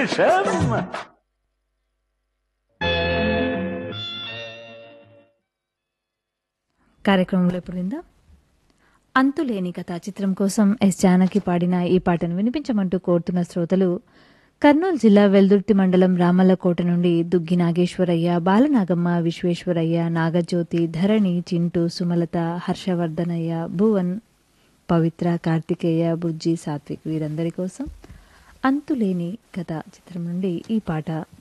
పౌరుషం కార్యక్రమంలో ఇప్పుడు విందాం అంతులేని కథ చిత్రం కోసం ఎస్ జానకి పాడిన ఈ పాటను వినిపించమంటూ కోరుతున్న శ్రోతలు కర్నూలు జిల్లా వెల్దుర్తి మండలం రామల్లకోట నుండి దుగ్గి నాగేశ్వరయ్య బాలనాగమ్మ విశ్వేశ్వరయ్య నాగజ్యోతి ధరణి చింటూ సుమలత హర్షవర్ధనయ్య భువన్ పవిత్ర కార్తికేయ బుజ్జి సాత్విక్ వీరందరి కోసం అంతులేని కథ చిత్రం నుండి ఈ పాట